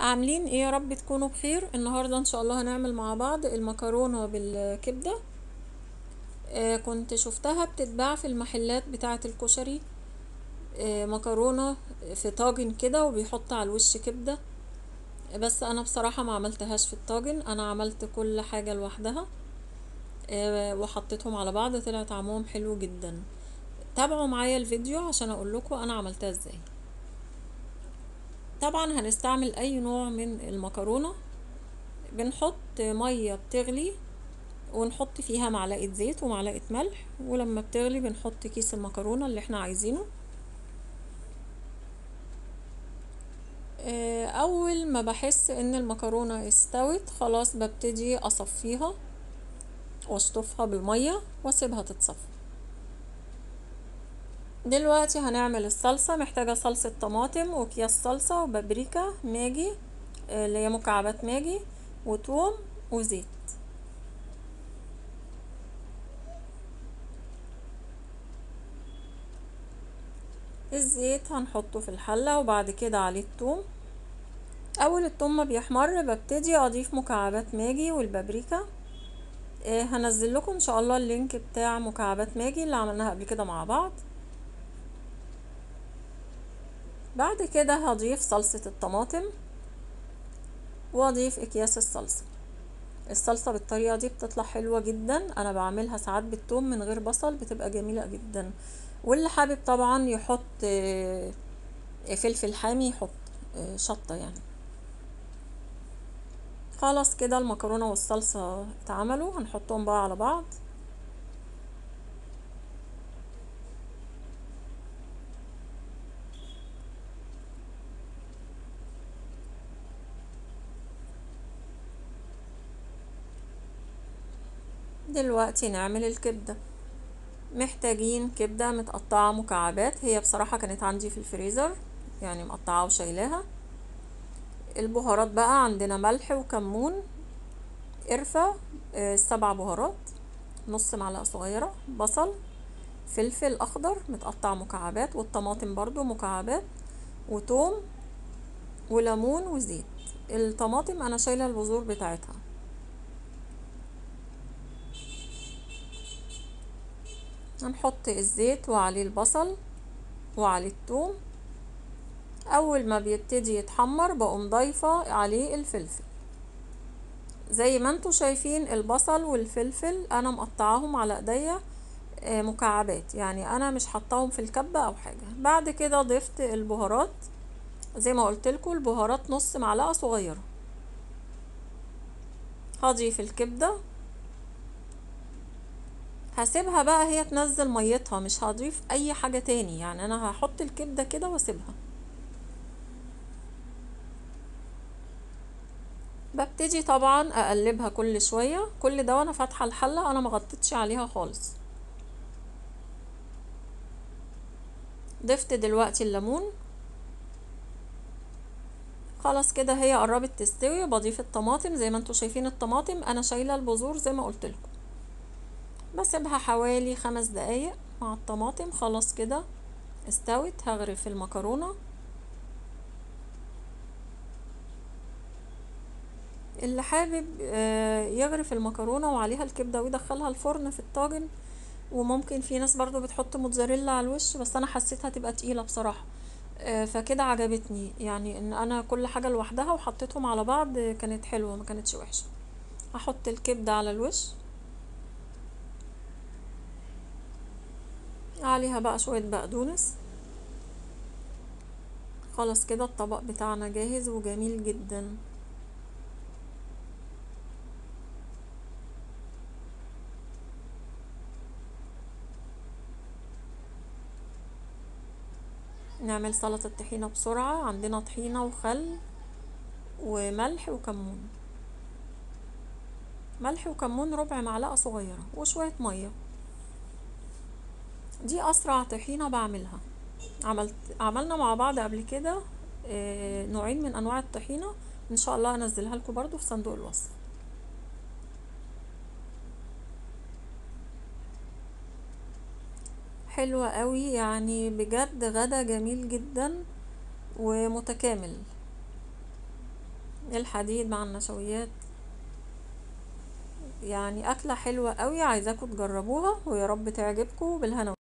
عاملين ايه يا رب تكونوا بخير النهارده ان شاء الله هنعمل مع بعض المكرونه بالكبده آه كنت شفتها بتتباع في المحلات بتاعه الكشري آه مكرونه في طاجن كده وبيحط على الوش كبده بس انا بصراحه ما عملتهاش في الطاجن انا عملت كل حاجه لوحدها آه وحطيتهم على بعض طلع طعمهم حلو جدا تابعوا معايا الفيديو عشان اقول لكم انا عملتها ازاي طبعا هنستعمل اي نوع من المكرونه بنحط ميه بتغلي ونحط فيها معلقه زيت ومعلقه ملح ولما بتغلي بنحط كيس المكرونه اللي احنا عايزينه اول ما بحس ان المكرونه استوت خلاص ببتدي اصفيها واشطفها بالميه واسيبها تتصفى دلوقتي هنعمل الصلصة محتاجة صلصة طماطم وأكياس صلصة وبابريكا ماجي اللي هي مكعبات ماجي وتوم وزيت الزيت هنحطه في الحلة وبعد كده عليه التوم أول التوم ما بيحمر ببتدي أضيف مكعبات ماجي والبابريكا آه هنزل لكم إن شاء الله اللينك بتاع مكعبات ماجي اللي عملناها قبل كده مع بعض بعد كده هضيف صلصة الطماطم واضيف اكياس الصلصة الصلصة بالطريقة دي بتطلع حلوة جدا انا بعملها ساعات بالثوم من غير بصل بتبقى جميلة جدا واللي حابب طبعا يحط فلفل حامي يحط شطة يعني خلاص كده المكرونة والصلصة اتعملوا هنحطهم بقى على بعض دلوقتي نعمل الكبدة محتاجين كبدة متقطعة مكعبات هي بصراحة كانت عندي في الفريزر يعني مقطعة وشايلاها البهارات بقى عندنا ملح وكمون قرفة آه سبع بهارات نص معلقة صغيرة بصل فلفل اخضر متقطع مكعبات والطماطم برضو مكعبات وتوم وليمون وزيت الطماطم انا شايلة البذور بتاعتها هنحط الزيت وعليه البصل وعليه الثوم اول ما بيبتدي يتحمر بقوم ضايفه عليه الفلفل زي ما انتوا شايفين البصل والفلفل انا مقطعاهم على ايديا مكعبات يعني انا مش حطاهم في الكبه او حاجه بعد كده ضفت البهارات زي ما قلت لكم البهارات نص معلقه صغيره هضيف الكبده هسيبها بقى هي تنزل ميتها مش هضيف اي حاجة تاني يعني انا هحط الكبدة كده واسيبها ببتدي طبعا اقلبها كل شوية كل ده وانا فاتحة الحلة انا مغطيتش عليها خالص ضفت دلوقتي الليمون خلاص كده هي قربت تستوي بضيف الطماطم زي ما انتوا شايفين الطماطم انا شايلة البذور زي ما قلت لكم بسيبها حوالي خمس دقايق مع الطماطم خلاص كده استوت هغرف المكرونة اللي حابب يغرف المكرونة وعليها الكبدة ويدخلها الفرن في الطاجن وممكن في ناس برضو بتحط موتزاريلا على الوش بس انا حسيتها تبقى تقيلة بصراحة فكده عجبتني يعني ان انا كل حاجة لوحدها وحطيتهم على بعض كانت حلوة ما كانتش وحشة هحط الكبدة على الوش عليها بقى شوية بقدونس خلاص كده الطبق بتاعنا جاهز وجميل جدا نعمل سلطة طحينة بسرعة عندنا طحينة وخل وملح وكمون ملح وكمون ربع معلقة صغيرة وشوية مية دي اسرع طحينه بعملها عملت عملنا مع بعض قبل كده آه نوعين من انواع الطحينه ان شاء الله انزلها لكم برضو في صندوق الوصف حلوة قوي يعني بجد غدا جميل جدا ومتكامل الحديد مع النشويات يعني أكلة حلوة قوي عايزاكم تجربوها ويا رب تعجبكم بالهنا